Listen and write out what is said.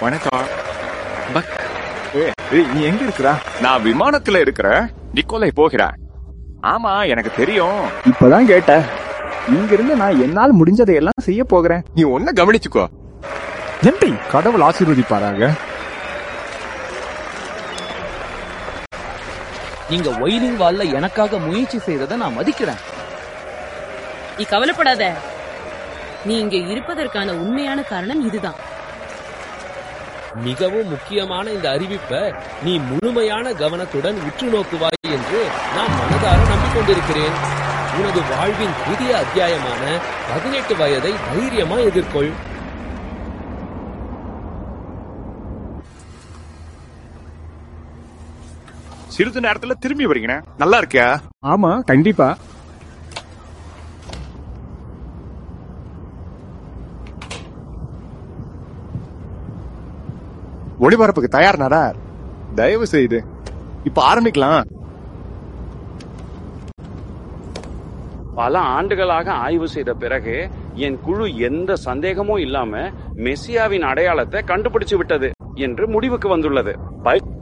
வணக்கம் பக் ஏய், ஏய், நீ எங்க இருக்கிறா நான் விமானத்துல இருக்கிறேன் நிக்கோலை போகிறேன் ஆமா எனக்கு தெரியும் இப்பதான் கேட்ட இங்க இருந்து நான் என்னால் முடிஞ்சதை எல்லாம் செய்ய போகிறேன் நீ ஒன்ன கவனிச்சுக்கோ நன்றி கடவுள் ஆசீர்வதிப்பாராக நீங்க ஒயிலிங் வால்ல எனக்காக முயற்சி செய்ததை நான் மதிக்கிறேன் நீ கவலைப்படாத நீ இங்க இருப்பதற்கான உண்மையான காரணம் இதுதான் மிகவும் முக்கியமான இந்த அறிவிப்பை நீ முழுமையான கவனத்துடன் உற்று நோக்குவாய் என்று நான் மனதார நம்பிக்கொண்டிருக்கிறேன் உனது வாழ்வின் புதிய அத்தியாயமான பதினெட்டு வயதை தைரியமா எதிர்கொள் சிறிது நேரத்துல திரும்பி வரீங்க நல்லா இருக்கியா ஆமா கண்டிப்பா ஒளிபரப்புக்கு தயார் நடார் தயவு செய்து இப்ப ஆரம்பிக்கலாம் பல ஆண்டுகளாக ஆய்வு செய்த பிறகு என் குழு எந்த சந்தேகமும் இல்லாம மெஸ்ஸியாவின் அடையாளத்தை கண்டுபிடிச்சு விட்டது என்று முடிவுக்கு வந்துள்ளது பை-